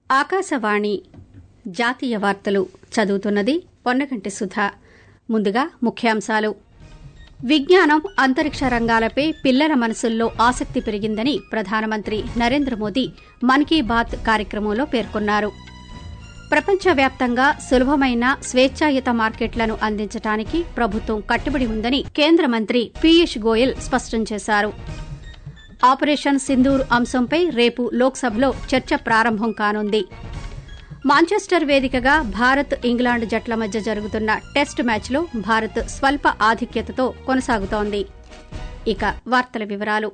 ఆకాశవాణి జాతీయ వార్తలు చదువుతున్నది పొన్నగంటి సుధా ముందుగా ముఖ్యాంశాలు విజ్ఞానం అంతరిక్ష రంగాలపై పిల్లల మనసుల్లో ఆసక్తి పెరిగిందని ప్రధానమంత్రి నరేంద్ర మోదీ మన్ కీ బాత్ కార్యక్రమంలో పేర్కొన్నారు ప్రపంచవ్యాప్తంగా సులభమైన స్వేచ్ఛాయుత మార్కెట్లను అందించడానికి ప్రభుత్వం కట్టుబడి ఉందని కేంద్ర మంత్రి పీయూష్ గోయల్ స్పష్టం చేశారు ఆపరేషన్ సింధూర్ అంశంపై రేపు లోక్సభలో చర్చ ప్రారంభం కానుంది మాంచెస్టర్ వేదికగా భారత్ ఇంగ్లాండ్ జట్ల మధ్య జరుగుతున్న టెస్ట్ మ్యాచ్లో భారత్ స్వల్ప ఆధిక్యతతో కొనసాగుతోంది ఇక వార్తల వివరాలు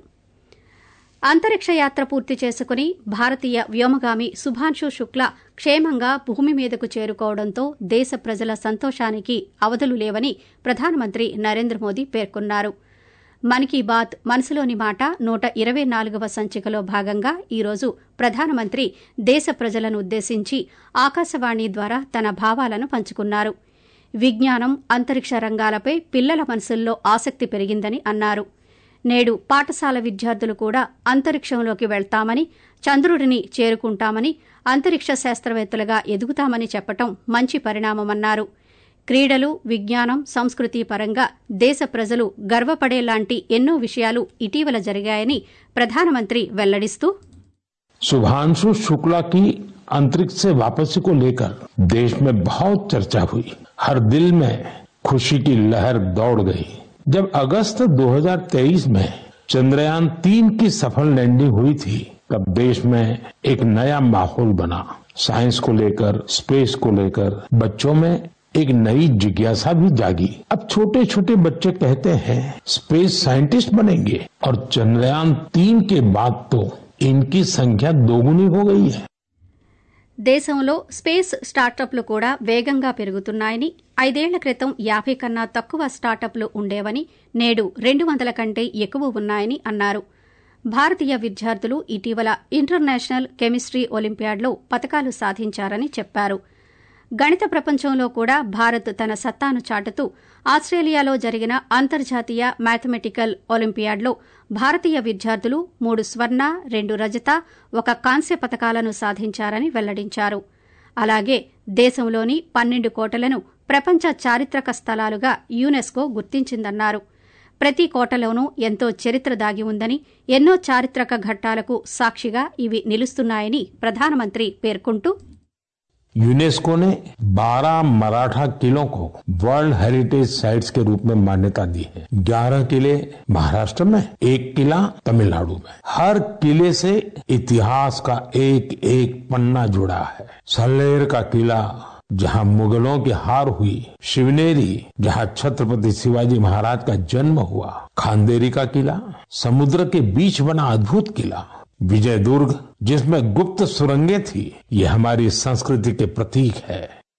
అంతరిక్ష యాత్ర పూర్తి చేసుకుని భారతీయ వ్యోమగామి శుభాంశు శుక్ల క్షేమంగా భూమి మీదకు చేరుకోవడంతో దేశ ప్రజల సంతోషానికి అవధులు లేవని ప్రధానమంత్రి నరేంద్ర మోదీ పేర్కొన్నారు మన్ కీ బాత్ మనసులోని మాట నూట ఇరవై నాలుగవ సంచికలో భాగంగా ఈరోజు ప్రధానమంత్రి దేశ ప్రజలను ఉద్దేశించి ఆకాశవాణి ద్వారా తన భావాలను పంచుకున్నారు విజ్ఞానం అంతరిక్ష రంగాలపై పిల్లల మనసుల్లో ఆసక్తి పెరిగిందని అన్నారు నేడు పాఠశాల విద్యార్థులు కూడా అంతరిక్షంలోకి వెళ్తామని చంద్రుడిని చేరుకుంటామని అంతరిక్ష శాస్త్రవేత్తలుగా ఎదుగుతామని చెప్పటం మంచి పరిణామమన్నారు క్రీడలు విజ్ఞానం సంస్కృతి పరంగా దేశ ప్రజలు గర్వపడేలాంటి ఎన్నో విషయాలు ఇటీవల జరిగాయని ప్రధానమంత్రి వెల్లడిస్తూ शुभांशु शुक्ला की अंतरिक्ष से वापसी को लेकर देश में बहुत चर्चा हुई हर दिल में खुशी की लहर दौड़ गई जब अगस्त 2023 में चंद्रयान तीन की सफल लैंडिंग हुई थी तब देश में एक नया माहौल बना साइंस को लेकर स्पेस को लेकर बच्चों में एक नई जिज्ञासा भी जागी अब छोटे छोटे बच्चे कहते हैं स्पेस साइंटिस्ट बनेंगे और चंद्रयान तीन के बाद तो इनकी संख्या दोगुनी हो गई है దేశంలో స్పేస్ స్టార్టప్లు కూడా వేగంగా పెరుగుతున్నాయని ఐదేళ్ల క్రితం యాభై కన్నా తక్కువ స్టార్టప్లు ఉండేవని నేడు రెండు వందల కంటే ఎక్కువ ఉన్నాయని అన్నారు భారతీయ విద్యార్థులు ఇటీవల ఇంటర్నేషనల్ కెమిస్ట్రీ ఒలింపియాడ్లో పతకాలు సాధించారని చెప్పారు గణిత ప్రపంచంలో కూడా భారత్ తన సత్తాను చాటుతూ ఆస్ట్రేలియాలో జరిగిన అంతర్జాతీయ మ్యాథమెటికల్ ఒలింపియాడ్లో భారతీయ విద్యార్థులు మూడు స్వర్ణ రెండు రజత ఒక కాంస్య పతకాలను సాధించారని వెల్లడించారు అలాగే దేశంలోని పన్నెండు కోటలను ప్రపంచ చారిత్రక స్థలాలుగా యునెస్కో గుర్తించిందన్నారు ప్రతి కోటలోనూ ఎంతో చరిత్ర దాగి ఉందని ఎన్నో చారిత్రక ఘట్టాలకు సాక్షిగా ఇవి నిలుస్తున్నాయని ప్రధానమంత్రి పేర్కొంటూ यूनेस्को ने 12 मराठा किलों को वर्ल्ड हेरिटेज साइट्स के रूप में मान्यता दी है 11 किले महाराष्ट्र में एक किला तमिलनाडु में हर किले से इतिहास का एक एक पन्ना जुड़ा है सल्लेर का किला जहां मुगलों की हार हुई शिवनेरी जहां छत्रपति शिवाजी महाराज का जन्म हुआ खांदेरी का किला समुद्र के बीच बना अद्भुत किला विजय दुर्ग जिसमें गुप्त सुरंगें थी ये हमारी संस्कृति के प्रतीक है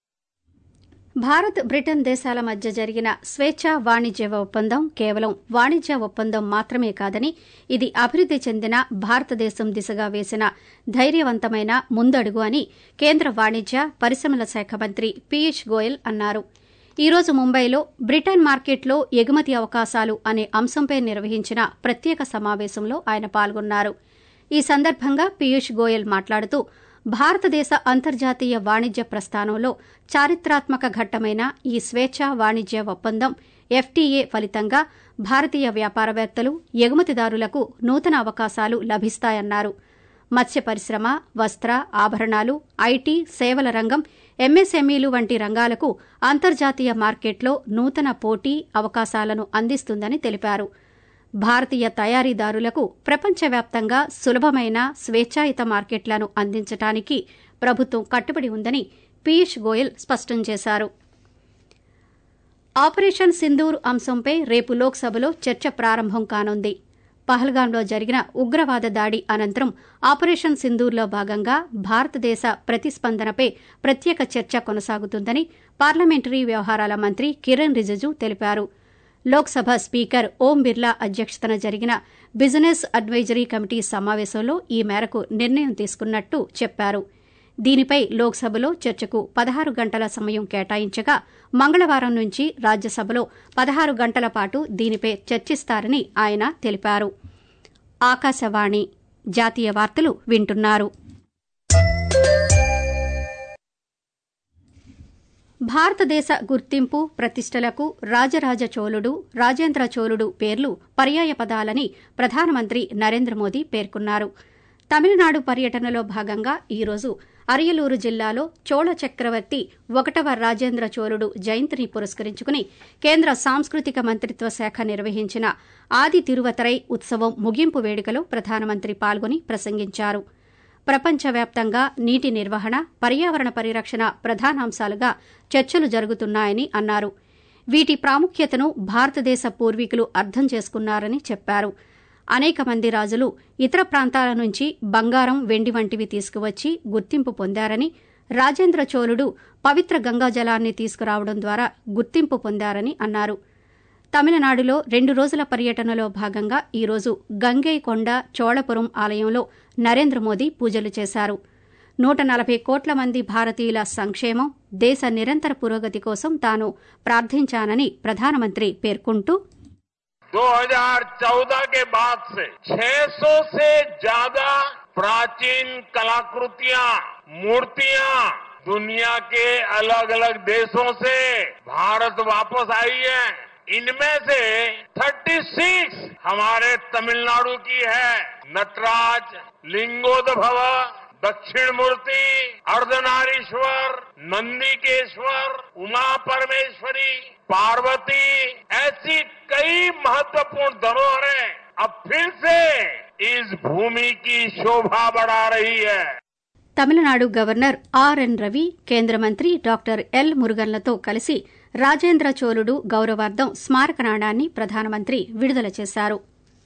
భారత్ బ్రిటన్ దేశాల మధ్య జరిగిన స్వేచ్ఛా వాణిజ్య ఒప్పందం కేవలం వాణిజ్య ఒప్పందం మాత్రమే కాదని ఇది అభివృద్ది చెందిన భారతదేశం దిశగా వేసిన ధైర్యవంతమైన ముందడుగు అని కేంద్ర వాణిజ్య పరిశ్రమల శాఖ మంత్రి పీయూష్ గోయల్ అన్నారు ఈ రోజు ముంబైలో బ్రిటన్ మార్కెట్లో ఎగుమతి అవకాశాలు అనే అంశంపై నిర్వహించిన ప్రత్యేక సమావేశంలో ఆయన పాల్గొన్నారు ఈ సందర్భంగా పీయూష్ గోయల్ మాట్లాడుతూ భారతదేశ అంతర్జాతీయ వాణిజ్య ప్రస్థానంలో చారిత్రాత్మక ఘట్టమైన ఈ స్వేచ్ఛా వాణిజ్య ఒప్పందం ఎఫ్టీఏ ఫలితంగా భారతీయ వ్యాపారవేత్తలు ఎగుమతిదారులకు నూతన అవకాశాలు లభిస్తాయన్నారు మత్స్య పరిశ్రమ వస్త్ర ఆభరణాలు ఐటీ సేవల రంగం ఎంఎస్ఎంఈలు వంటి రంగాలకు అంతర్జాతీయ మార్కెట్లో నూతన పోటీ అవకాశాలను అందిస్తుందని తెలిపారు భారతీయ తయారీదారులకు ప్రపంచవ్యాప్తంగా సులభమైన స్వేచ్ఛాయుత మార్కెట్లను అందించడానికి ప్రభుత్వం కట్టుబడి ఉందని పీయూష్ గోయల్ స్పష్టం చేశారు ఆపరేషన్ సింధూర్ అంశంపై రేపు లోక్సభలో చర్చ ప్రారంభం కానుంది పహల్గాంలో జరిగిన ఉగ్రవాద దాడి అనంతరం ఆపరేషన్ సింధూర్లో భాగంగా భారతదేశ ప్రతిస్పందనపై ప్రత్యేక చర్చ కొనసాగుతుందని పార్లమెంటరీ వ్యవహారాల మంత్రి కిరణ్ రిజిజు తెలిపారు లోక్సభ స్పీకర్ ఓం బిర్లా అధ్యక్షతన జరిగిన బిజినెస్ అడ్వైజరీ కమిటీ సమావేశంలో ఈ మేరకు నిర్ణయం తీసుకున్నట్టు చెప్పారు దీనిపై లోక్సభలో చర్చకు పదహారు గంటల సమయం కేటాయించగా మంగళవారం నుంచి రాజ్యసభలో పదహారు గంటల పాటు దీనిపై చర్చిస్తారని ఆయన తెలిపారు ఆకాశవాణి జాతీయ వార్తలు వింటున్నారు భారతదేశ గుర్తింపు ప్రతిష్టలకు రాజరాజ చోళుడు రాజేంద్ర చోళుడు పేర్లు పర్యాయ పదాలని ప్రధానమంత్రి నరేంద్ర మోదీ పేర్కొన్నారు తమిళనాడు పర్యటనలో భాగంగా ఈరోజు అరియలూరు జిల్లాలో చోళ చక్రవర్తి ఒకటవ రాజేంద్ర చోళుడు జయంతిని పురస్కరించుకుని కేంద్ర సాంస్కృతిక మంత్రిత్వ శాఖ నిర్వహించిన ఆది తిరువతరై ఉత్సవం ముగింపు వేడుకలో ప్రధానమంత్రి పాల్గొని ప్రసంగించారు ప్రపంచవ్యాప్తంగా నీటి నిర్వహణ పర్యావరణ పరిరక్షణ ప్రధానాంశాలుగా చర్చలు జరుగుతున్నాయని అన్నారు వీటి ప్రాముఖ్యతను భారతదేశ పూర్వీకులు అర్థం చేసుకున్నారని చెప్పారు అనేక మంది రాజులు ఇతర ప్రాంతాల నుంచి బంగారం వెండి వంటివి తీసుకువచ్చి గుర్తింపు పొందారని రాజేంద్ర చోళుడు పవిత్ర గంగాజలాన్ని తీసుకురావడం ద్వారా గుర్తింపు పొందారని అన్నారు తమిళనాడులో రెండు రోజుల పర్యటనలో భాగంగా ఈరోజు గంగైకొండ చోళపురం ఆలయంలో నరేంద్ర మోదీ పూజలు చేశారు నూట నలభై కోట్ల మంది భారతీయుల సంక్షేమం దేశ నిరంతర పురోగతి కోసం తాను ప్రార్థించానని ప్రధానమంత్రి పేర్కొంటూ 2014 के बाद से 600 से ज्यादा प्राचीन कलाकृतियां मूर्तियां दुनिया के अलग अलग देशों से भारत वापस आई है इनमें से 36 हमारे तमिलनाडु की है नटराज लिंगोद्भव दक्षिण मूर्ति अर्धनारीश्वर नंदीकेश्वर उमा परमेश्वरी पार्वती ऐसी कई महत्वपूर्ण धरोहरें अब फिर से इस भूमि की शोभा बढ़ा रही है తమిళనాడు గవర్నర్ ఆర్ఎన్ రవి కేంద్ర మంత్రి డాక్టర్ ఎల్ మురుగన్లతో కలిసి రాజేంద్ర చోళుడు గౌరవార్థం స్మారక నాణాన్ని ప్రధానమంత్రి విడుదల చేశారు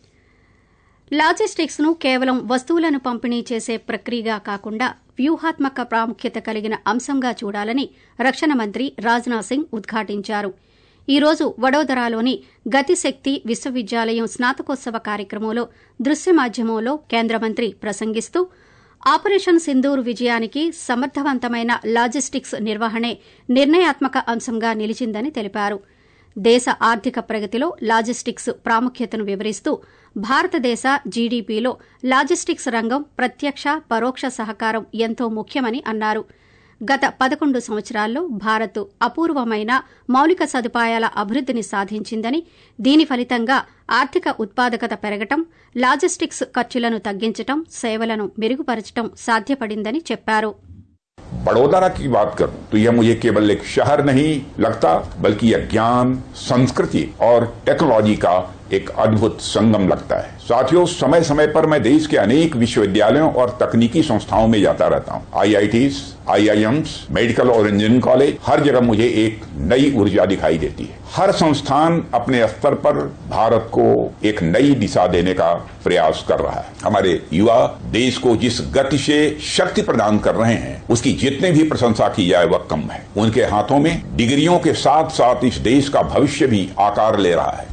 లాజిస్టిక్స్ ను కేవలం వస్తువులను పంపిణీ చేసే ప్రక్రియగా కాకుండా వ్యూహాత్మక ప్రాముఖ్యత కలిగిన అంశంగా చూడాలని రక్షణ మంత్రి రాజ్నాథ్ సింగ్ ఉద్ఘాటించారు ఈ రోజు వడోదరాలోని గతిశక్తి విశ్వవిద్యాలయం స్నాతకోత్సవ కార్యక్రమంలో దృశ్య మాధ్యమంలో కేంద్ర మంత్రి ప్రసంగిస్తూ ఆపరేషన్ సింధూర్ విజయానికి సమర్థవంతమైన లాజిస్టిక్స్ నిర్వహణే నిర్ణయాత్మక అంశంగా నిలిచిందని తెలిపారు దేశ ఆర్థిక ప్రగతిలో లాజిస్టిక్స్ ప్రాముఖ్యతను వివరిస్తూ భారతదేశ జీడీపీలో లాజిస్టిక్స్ రంగం ప్రత్యక్ష పరోక్ష సహకారం ఎంతో ముఖ్యమని అన్నారు గత పదకొండు సంవత్సరాల్లో భారత్ అపూర్వమైన మౌలిక సదుపాయాల అభివృద్దిని సాధించిందని దీని ఫలితంగా ఆర్థిక ఉత్పాదకత పెరగటం లాజిస్టిక్స్ ఖర్చులను తగ్గించటం సేవలను మెరుగుపరచటం సాధ్యపడిందని చెప్పారు बड़ोदरा की बात करूं तो यह मुझे केवल एक शहर नहीं लगता बल्कि यह ज्ञान संस्कृति और टेक्नोलॉजी का एक अद्भुत संगम लगता है साथियों समय समय पर मैं देश के अनेक विश्वविद्यालयों और तकनीकी संस्थाओं में जाता रहता हूं आईआईटीज आईआईएम्स मेडिकल और इंजीनियरिंग कॉलेज हर जगह मुझे एक नई ऊर्जा दिखाई देती है हर संस्थान अपने स्तर पर भारत को एक नई दिशा देने का प्रयास कर रहा है हमारे युवा देश को जिस गति से शक्ति प्रदान कर रहे हैं उसकी जितने भी प्रशंसा की जाए वह कम है उनके हाथों में डिग्रियों के साथ साथ इस देश का भविष्य भी आकार ले रहा है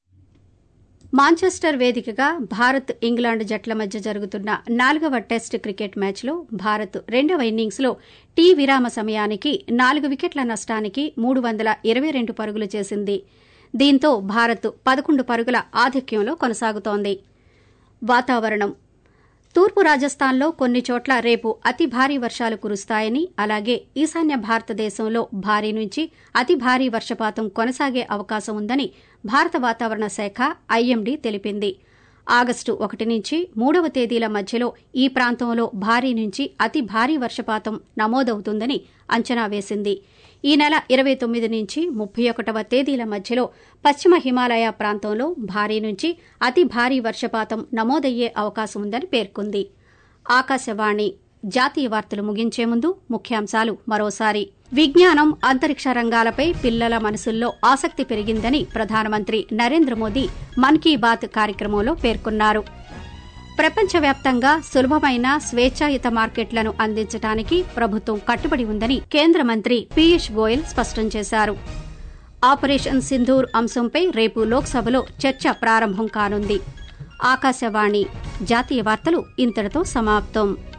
మాంచెస్టర్ వేదికగా భారత్ ఇంగ్లాండ్ జట్ల మధ్య జరుగుతున్న నాలుగవ టెస్ట్ క్రికెట్ మ్యాచ్లో భారత్ రెండవ ఇన్నింగ్స్లో టీ విరామ సమయానికి నాలుగు వికెట్ల నష్టానికి మూడు వందల ఇరవై రెండు పరుగులు చేసింది దీంతో భారత్ పదకొండు పరుగుల ఆధిక్యంలో కొనసాగుతోంది వాతావరణం తూర్పు రాజస్థాన్లో కొన్ని చోట్ల రేపు అతి భారీ వర్షాలు కురుస్తాయని అలాగే ఈశాన్య భారతదేశంలో భారీ నుంచి అతి భారీ వర్షపాతం కొనసాగే అవకాశం ఉందని భారత వాతావరణ శాఖ ఐఎండీ తెలిపింది ఆగస్టు ఒకటి నుంచి మూడవ తేదీల మధ్యలో ఈ ప్రాంతంలో భారీ నుంచి అతి భారీ వర్షపాతం నమోదవుతుందని అంచనా వేసింది ఈ నెల ఇరవై తొమ్మిది నుంచి ముప్పై ఒకటవ తేదీల మధ్యలో పశ్చిమ హిమాలయ ప్రాంతంలో భారీ నుంచి అతి భారీ వర్షపాతం నమోదయ్యే అవకాశం ఉందని పేర్కొంది ఆకాశవాణి జాతీయ వార్తలు ముగించే ముందు ముఖ్యాంశాలు మరోసారి విజ్ఞానం అంతరిక్ష రంగాలపై పిల్లల మనసుల్లో ఆసక్తి పెరిగిందని ప్రధానమంత్రి నరేంద్ర మోదీ మన్ కీ బాత్ కార్యక్రమంలో పేర్కొన్నారు ప్రపంచవ్యాప్తంగా సులభమైన స్వేచ్ఛాయుత మార్కెట్లను అందించడానికి ప్రభుత్వం కట్టుబడి ఉందని కేంద్ర మంత్రి పీయూష్ గోయల్ స్పష్టం చేశారు ఆపరేషన్ సింధూర్ అంశంపై రేపు లోక్సభలో చర్చ ప్రారంభం కానుంది ఆకాశవాణి జాతీయ వార్తలు ఇంతటితో సమాప్తం